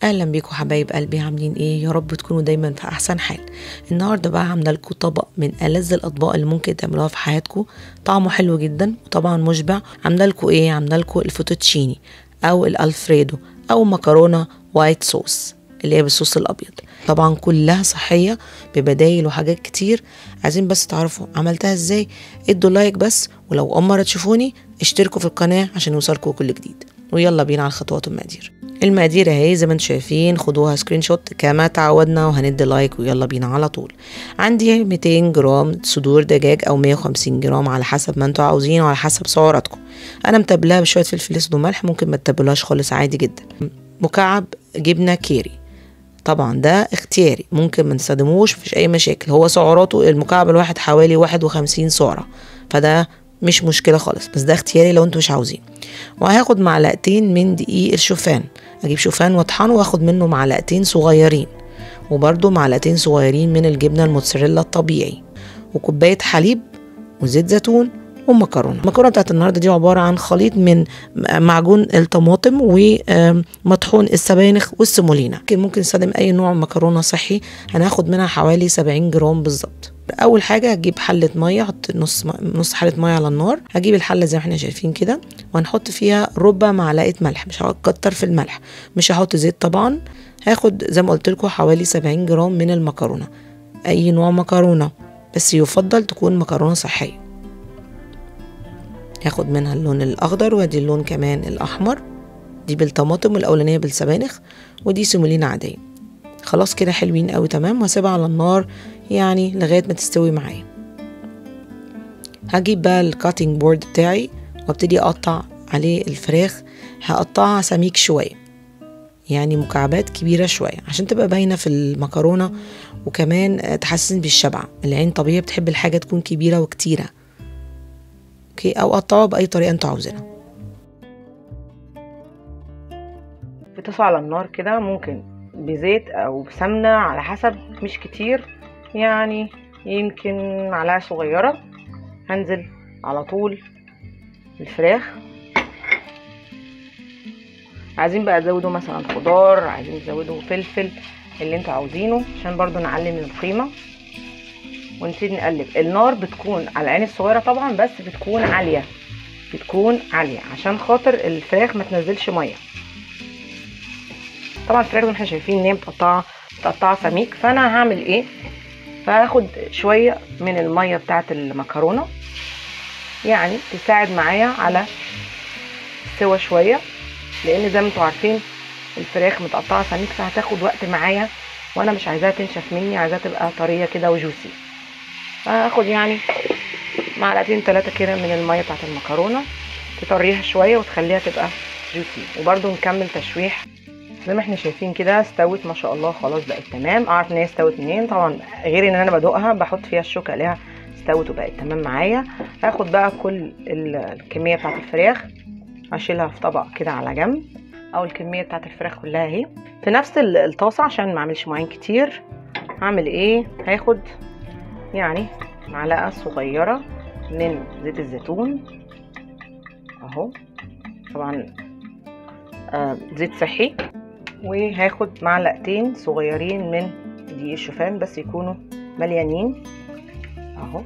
اهلا بيكم حبايب قلبي عاملين ايه يا رب تكونوا دايما في احسن حال النهارده بقى عامله لكم طبق من ألذ الاطباق اللي ممكن تعملوها في حياتكم طعمه حلو جدا وطبعا مشبع عامله لكم ايه عامله لكم الفوتوتشيني او الالفريدو او مكرونه وايت صوص اللي هي بالصوص الابيض طبعا كلها صحيه ببدايل وحاجات كتير عايزين بس تعرفوا عملتها ازاي ادوا لايك بس ولو اول مره تشوفوني اشتركوا في القناه عشان يوصلكوا كل جديد ويلا بينا على الخطوات والمقادير المقادير اهي زي ما انتم شايفين خدوها سكرين شوت كما تعودنا وهندي لايك ويلا بينا على طول عندي 200 جرام صدور دجاج او 150 جرام على حسب ما انتوا عاوزين وعلى حسب سعراتكم انا متبلاها بشويه فلفل اسود وملح ممكن ما تتبلوهاش خالص عادي جدا مكعب جبنه كيري طبعا ده اختياري ممكن ما نستخدموش مفيش اي مشاكل هو سعراته المكعب الواحد حوالي 51 سعره فده مش مشكله خالص بس ده اختياري لو انتوا مش عاوزين وهاخد معلقتين من دقيق الشوفان اجيب شوفان واطحنه واخد منه معلقتين صغيرين وبرده معلقتين صغيرين من الجبنه الموتزاريلا الطبيعي وكوبايه حليب وزيت زيتون ومكرونه المكرونه بتاعت النهارده دي عباره عن خليط من معجون الطماطم ومطحون السبانخ والسمولينا ممكن ممكن نستخدم اي نوع مكرونه صحي هناخد منها حوالي 70 جرام بالظبط اول حاجه هجيب حله ميه احط نص نص حله ميه على النار هجيب الحله زي ما احنا شايفين كده وهنحط فيها ربع معلقه ملح مش هكتر في الملح مش هحط زيت طبعا هاخد زي ما قلت لكم حوالي 70 جرام من المكرونه اي نوع مكرونه بس يفضل تكون مكرونه صحيه هاخد منها اللون الاخضر وادي اللون كمان الاحمر دي بالطماطم والاولانيه بالسبانخ ودي سيمولينا عاديه خلاص كده حلوين قوي تمام واسيبها على النار يعني لغايه ما تستوي معايا هجيب بقى الكاتنج بورد بتاعي وابتدي اقطع عليه الفراخ هقطعها سميك شويه يعني مكعبات كبيرة شوية عشان تبقى باينة في المكرونة وكمان تحسن بالشبع العين طبيعي بتحب الحاجة تكون كبيرة وكتيرة اوكي او قطعوها باي طريقه انتوا عاوزينها بتصل على النار كده ممكن بزيت او بسمنه على حسب مش كتير يعني يمكن معلقه صغيره هنزل على طول الفراخ عايزين بقى تزودوا مثلا خضار عايزين تزودوا فلفل اللي انتوا عاوزينه عشان برضو نعلي من القيمه ونبتدي نقلب النار بتكون على العين الصغيره طبعا بس بتكون عاليه بتكون عاليه عشان خاطر الفراخ ما تنزلش ميه طبعا الفراخ زي ما احنا شايفين ان هي متقطعه متقطعه سميك فانا هعمل ايه فهاخد شويه من الميه بتاعه المكرونه يعني تساعد معايا على سوا شويه لان زي ما انتوا عارفين الفراخ متقطعه سميك فهتاخد وقت معايا وانا مش عايزاها تنشف مني عايزاها تبقى طريه كده وجوسي هاخد يعني معلقتين ثلاثه كده من الميه بتاعت المكرونه تطريها شويه وتخليها تبقى جوسي وبرده نكمل تشويح زي ما احنا شايفين كده استوت ما شاء الله خلاص بقت تمام اعرف ان هي استوت منين طبعا غير ان انا بدوقها بحط فيها الشوكه الاقيها استوت وبقت تمام معايا هاخد بقى كل الكميه بتاعت الفراخ اشيلها في طبق كده على جنب او الكميه بتاعت الفراخ كلها اهي في نفس الطاسه عشان ما اعملش مواعين كتير هعمل ايه هاخد يعني معلقه صغيره من زيت الزيتون اهو طبعا آه زيت صحي وهاخد معلقتين صغيرين من دقيق الشوفان بس يكونوا مليانين اهو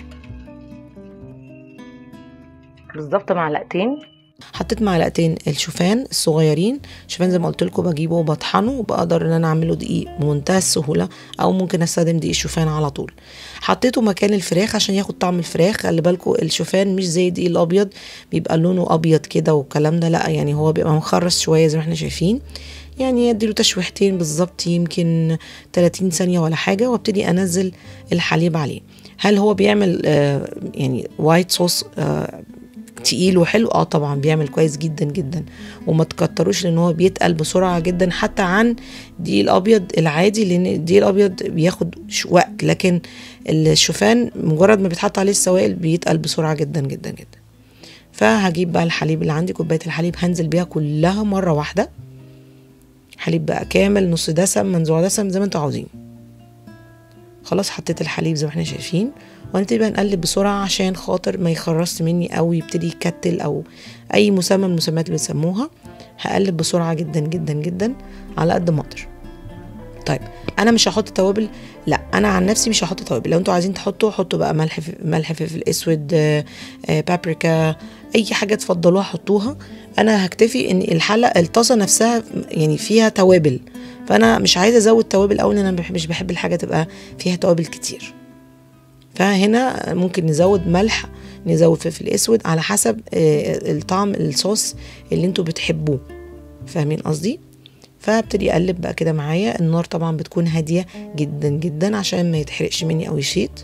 بالظبط معلقتين حطيت معلقتين الشوفان الصغيرين الشوفان زي ما قلت لكم بجيبه وبطحنه وبقدر ان انا اعمله دقيق بمنتهى السهوله او ممكن استخدم دقيق الشوفان على طول حطيته مكان الفراخ عشان ياخد طعم الفراخ خلي بالكم الشوفان مش زي الدقيق الابيض بيبقى لونه ابيض كده والكلام ده لا يعني هو بيبقى مخرس شويه زي ما احنا شايفين يعني اديله تشويحتين بالظبط يمكن 30 ثانيه ولا حاجه وابتدي انزل الحليب عليه هل هو بيعمل آه يعني وايت صوص آه تقيل وحلو اه طبعا بيعمل كويس جدا جدا وما تكتروش لان هو بيتقل بسرعه جدا حتى عن الدقيق الابيض العادي لان الدقيق الابيض بياخد وقت لكن الشوفان مجرد ما بيتحط عليه السوائل بيتقل بسرعه جدا جدا جدا فهجيب بقى الحليب اللي عندي كوبايه الحليب هنزل بيها كلها مره واحده حليب بقى كامل نص دسم منزوع دسم زي ما انتوا عاوزين خلاص حطيت الحليب زي ما احنا شايفين وهنبتدي بقى نقلب بسرعة عشان خاطر ما يخرص مني أو يبتدي يكتل أو أي مسمى من المسميات اللي بنسموها هقلب بسرعه جدا جدا جدا على قد ما اقدر طيب انا مش هحط توابل لا انا عن نفسي مش هحط توابل لو انتوا عايزين تحطوا حطوا بقى ملح ملح فلفل اسود آه، آه، بابريكا اي حاجه تفضلوها حطوها انا هكتفي ان الحلقه الطاسه نفسها يعني فيها توابل فانا مش عايزه ازود توابل قوي لان انا مش بحب الحاجه تبقى فيها توابل كتير فهنا ممكن نزود ملح نزود فلفل اسود على حسب آه، الطعم الصوص اللي انتوا بتحبوه فاهمين قصدي فابتدي اقلب بقى كده معايا النار طبعا بتكون هاديه جدا جدا عشان ما يتحرقش مني او يشيط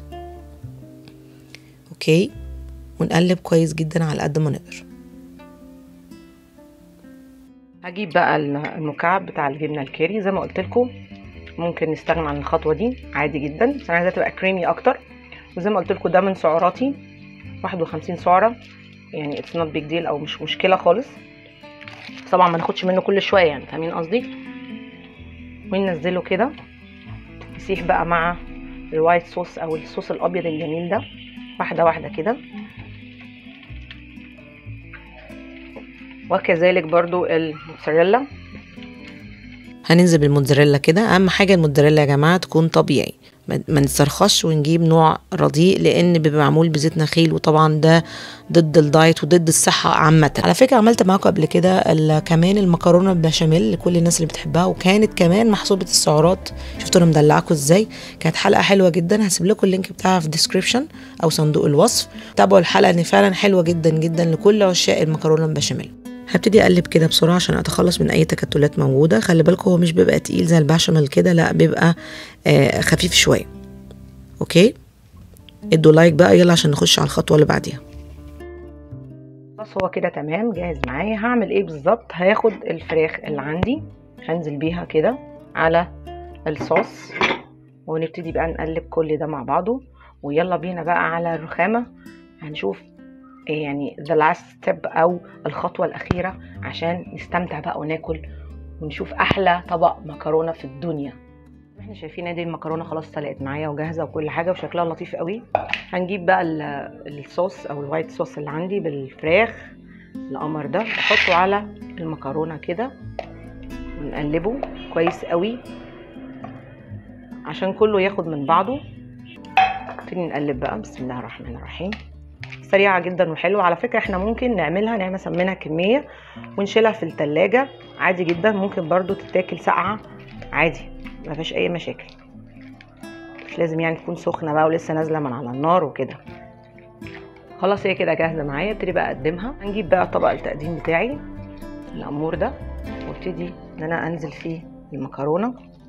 اوكي ونقلب كويس جدا على قد ما نقدر هجيب بقى المكعب بتاع الجبنه الكيري زي ما قلت لكم ممكن نستغنى عن الخطوه دي عادي جدا بس انا عايزاها تبقى كريمي اكتر وزي ما قلت لكم ده من سعراتي 51 سعره يعني اتس نوت بيج ديل او مش مشكله خالص طبعا ما ناخدش منه كل شويه يعني فاهمين قصدي وننزله كده يسيح بقى مع الوايت صوص او الصوص الابيض الجميل ده واحده واحده كده وكذلك برضو الموتزاريلا هننزل بالموتزاريلا كده اهم حاجه الموتزاريلا يا جماعه تكون طبيعي ما نسترخصش ونجيب نوع رديء لان بيبقى معمول بزيت نخيل وطبعا ده ضد الدايت وضد الصحه عامه على فكره عملت معاكم قبل كده كمان المكرونه بالبشاميل لكل الناس اللي بتحبها وكانت كمان محسوبه السعرات شفتوا انا مدلعاكم ازاي كانت حلقه حلوه جدا هسيب لكم اللينك بتاعها في الديسكربشن او صندوق الوصف تابعوا الحلقه ان فعلا حلوه جدا جدا لكل عشاق المكرونه بالبشاميل هبتدي اقلب كده بسرعه عشان اتخلص من اي تكتلات موجوده خلي بالكم هو مش بيبقى تقيل زي البشاميل كده لا بيبقى آه خفيف شويه اوكي ادوا لايك بقى يلا عشان نخش على الخطوه اللي بعديها بس هو كده تمام جاهز معايا هعمل ايه بالظبط هاخد الفراخ اللي عندي هنزل بيها كده على الصوص ونبتدي بقى نقلب كل ده مع بعضه ويلا بينا بقى على الرخامه هنشوف يعني the last step او الخطوه الاخيره عشان نستمتع بقى وناكل ونشوف احلى طبق مكرونه في الدنيا احنا شايفين ادي المكرونه خلاص سلقت معايا وجاهزه وكل حاجه وشكلها لطيف قوي هنجيب بقى الصوص او الوايت صوص اللي عندي بالفراخ القمر ده نحطه على المكرونه كده ونقلبه كويس قوي عشان كله ياخد من بعضه نبتدي نقلب بقى بسم الله الرحمن الرحيم سريعه جدا وحلوه على فكره احنا ممكن نعملها نعمل منها كميه ونشيلها في التلاجة عادي جدا ممكن برضو تتاكل ساقعه عادي ما فيش اي مشاكل مش لازم يعني تكون سخنه بقى ولسه نازله من على النار وكده خلاص هي كده جاهزه معايا ابتدي بقى اقدمها هنجيب بقى طبق التقديم بتاعي الامور ده وابتدي ان انا انزل فيه المكرونه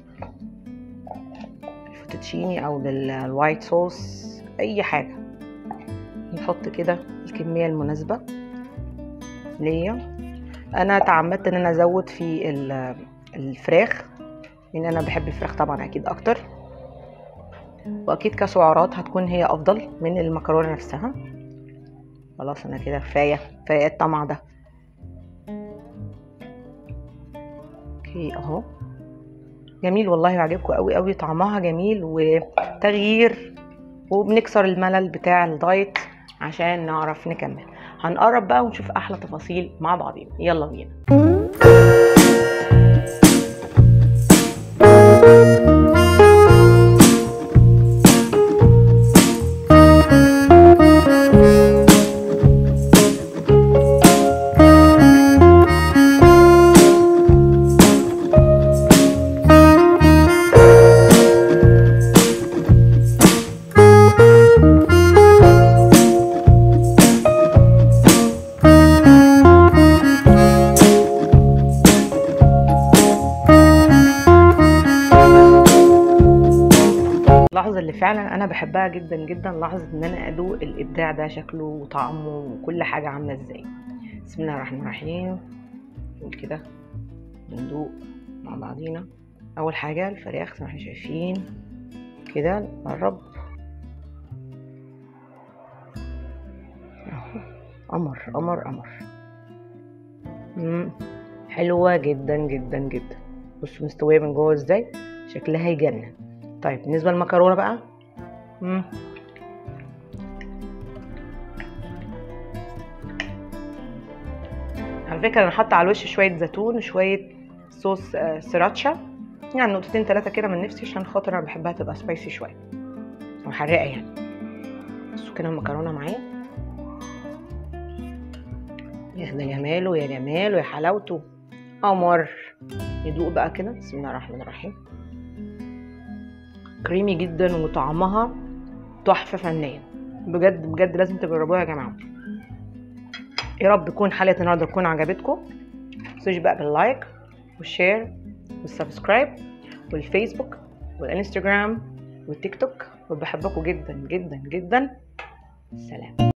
الفوتوتشيني او بالوايت صوص اي حاجه نحط كده الكميه المناسبه ليا انا تعمدت ان انا ازود في الفراخ لان انا بحب الفراخ طبعا اكيد اكتر واكيد كسعرات هتكون هي افضل من المكرونه نفسها خلاص انا كده كفايه كفايه الطمع ده اوكي اهو جميل والله وعجبكم قوي قوي طعمها جميل وتغيير وبنكسر الملل بتاع الدايت عشان نعرف نكمل هنقرب بقى ونشوف احلى تفاصيل مع بعضين يلا بينا اللحظه اللي فعلا انا بحبها جدا جدا لحظه ان انا ادوق الابداع ده شكله وطعمه وكل حاجه عامله ازاي بسم الله الرحمن الرحيم نقول كده ندوق مع بعضينا اول حاجه الفراخ زي ما احنا شايفين كده نقرب اهو قمر قمر قمر حلوه جدا جدا جدا بصوا مستويه من جوه ازاي شكلها يجنن طيب بالنسبه للمكرونه بقى مم. على على فكره انا حاطه على الوش شويه زيتون وشويه صوص آه، سراتشا يعني نقطتين ثلاثه كده من نفسي عشان خاطر انا بحبها تبقى سبايسي شويه وحرقه يعني بصوا كده المكرونه معايا يا ده جماله يا جماله يا حلاوته قمر يدوق بقى كده بسم الله الرحمن الرحيم كريمي جدا وطعمها تحفه فنيه بجد بجد لازم تجربوها يا جماعه يا رب تكون حلقه النهارده تكون عجبتكم متنسوش بقى باللايك والشير والسبسكرايب والفيسبوك والانستجرام والتيك توك وبحبكم جدا جدا جدا سلام